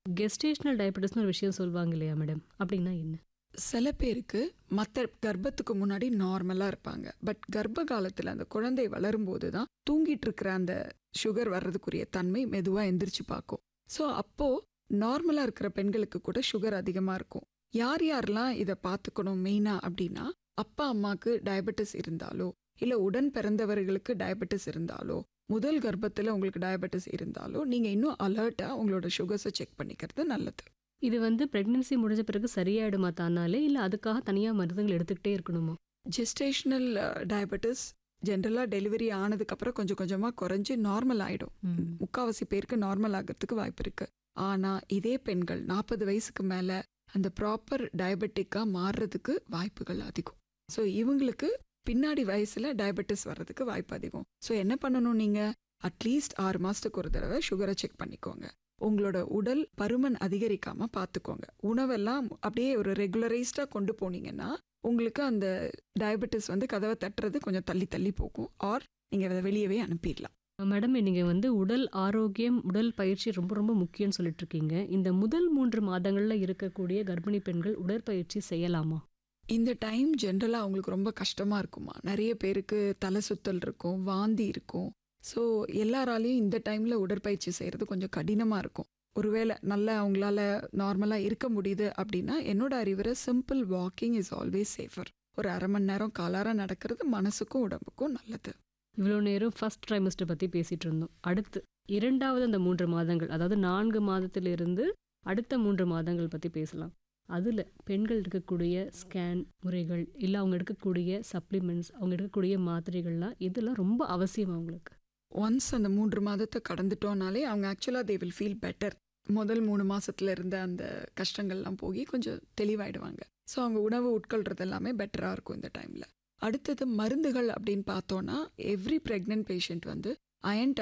gestational டயபெட்டிஸ்னு ஒரு விஷயம் சொல்லுவாங்க இல்லையா மேடம் அப்படின்னா என்ன சில பேருக்கு மற்ற கர்ப்பத்துக்கு முன்னாடி நார்மலாக இருப்பாங்க பட் கர்ப்ப காலத்தில் அந்த குழந்தை வளரும்போது தான் தூங்கிட்டு இருக்கிற அந்த சுகர் வர்றதுக்குரிய தன்மை மெதுவாக எந்திரிச்சு பார்க்கும் ஸோ அப்போது நார்மலாக இருக்கிற பெண்களுக்கு கூட சுகர் அதிகமாக இருக்கும் யார் யாரெல்லாம் இதை பார்த்துக்கணும் மெயினாக அப்படின்னா அப்பா அம்மாவுக்கு டயபெட்டிஸ் இருந்தாலோ இல்லை உடன் பிறந்தவர்களுக்கு டயபெட்டிஸ் இருந்தாலோ முதல் கர்ப்பத்தில் உங்களுக்கு டயபெட்டிஸ் இருந்தாலோ நீங்கள் இன்னும் அலர்ட்டாக உங்களோட சுகர்ஸை செக் பண்ணிக்கிறது நல்லது இது வந்து பிரெக்னன்சி முடிஞ்ச பிறகு சரியாயிடுமா தானாலே இல்லை அதுக்காக தனியாக மருந்துகள் எடுத்துக்கிட்டே இருக்கணுமா ஜெஸ்டேஷனல் டயபெட்டிஸ் ஜென்ரலாக டெலிவரி ஆனதுக்கப்புறம் கொஞ்சம் கொஞ்சமாக குறைஞ்சி நார்மல் ஆகிடும் முக்காவாசி பேருக்கு நார்மல் ஆகிறதுக்கு வாய்ப்பு இருக்குது ஆனால் இதே பெண்கள் நாற்பது வயசுக்கு மேலே அந்த ப்ராப்பர் டயபெட்டிக்காக மாறுறதுக்கு வாய்ப்புகள் அதிகம் ஸோ இவங்களுக்கு பின்னாடி வயசில் டயபெட்டிஸ் வர்றதுக்கு வாய்ப்பு அதிகம் ஸோ என்ன பண்ணணும் நீங்கள் அட்லீஸ்ட் ஆறு மாதத்துக்கு ஒரு தடவை சுகரை செக் பண்ணிக்கோங்க உங்களோட உடல் பருமன் அதிகரிக்காமல் பார்த்துக்கோங்க உணவெல்லாம் அப்படியே ஒரு ரெகுலரைஸ்டாக கொண்டு போனீங்கன்னா உங்களுக்கு அந்த டயபெட்டிஸ் வந்து கதவை தட்டுறது கொஞ்சம் தள்ளி தள்ளி போகும் ஆர் நீங்கள் அதை வெளியவே அனுப்பிடலாம் மேடம் நீங்கள் வந்து உடல் ஆரோக்கியம் உடல் பயிற்சி ரொம்ப ரொம்ப முக்கியம்னு சொல்லிட்டு இருக்கீங்க இந்த முதல் மூன்று மாதங்களில் இருக்கக்கூடிய கர்ப்பிணி பெண்கள் உடற்பயிற்சி செய்யலாமா இந்த டைம் ஜென்ரலாக அவங்களுக்கு ரொம்ப கஷ்டமாக இருக்குமா நிறைய பேருக்கு தலை சுத்தல் இருக்கும் வாந்தி இருக்கும் ஸோ எல்லாராலையும் இந்த டைமில் உடற்பயிற்சி செய்கிறது கொஞ்சம் கடினமாக இருக்கும் ஒருவேளை நல்லா அவங்களால நார்மலாக இருக்க முடியுது அப்படின்னா என்னோட அறிவுரை simple walking is always safer ஒரு அரை மணி நேரம் காலாரம் நடக்கிறது மனசுக்கும் உடம்புக்கும் நல்லது இவ்வளோ நேரம் ஃபர்ஸ்ட் ட்ரைமஸ்டர் பற்றி பேசிகிட்டு இருந்தோம் அடுத்து இரண்டாவது அந்த மூன்று மாதங்கள் அதாவது நான்கு மாதத்திலிருந்து அடுத்த மூன்று மாதங்கள் பற்றி பேசலாம் அதில் பெண்கள் எடுக்கக்கூடிய ஸ்கேன் முறைகள் இல்லை அவங்க எடுக்கக்கூடிய சப்ளிமெண்ட்ஸ் அவங்க எடுக்கக்கூடிய மாத்திரைகள்லாம் இதெல்லாம் ரொம்ப அவசியம் அவங்களுக்கு ஒன்ஸ் அந்த மூன்று மாதத்தை கடந்துட்டோனாலே அவங்க ஆக்சுவலாக தே வில் ஃபீல் பெட்டர் முதல் மூணு மாசத்துல இருந்த அந்த கஷ்டங்கள்லாம் போய் கொஞ்சம் தெளிவாயிடுவாங்க ஸோ அவங்க உணவு உட்கொள்றது எல்லாமே பெட்டராக இருக்கும் இந்த டைமில் அடுத்தது மருந்துகள் அப்படின்னு பார்த்தோன்னா எவ்ரி ப்ரெக்னென்ட் பேஷண்ட் வந்து அயன்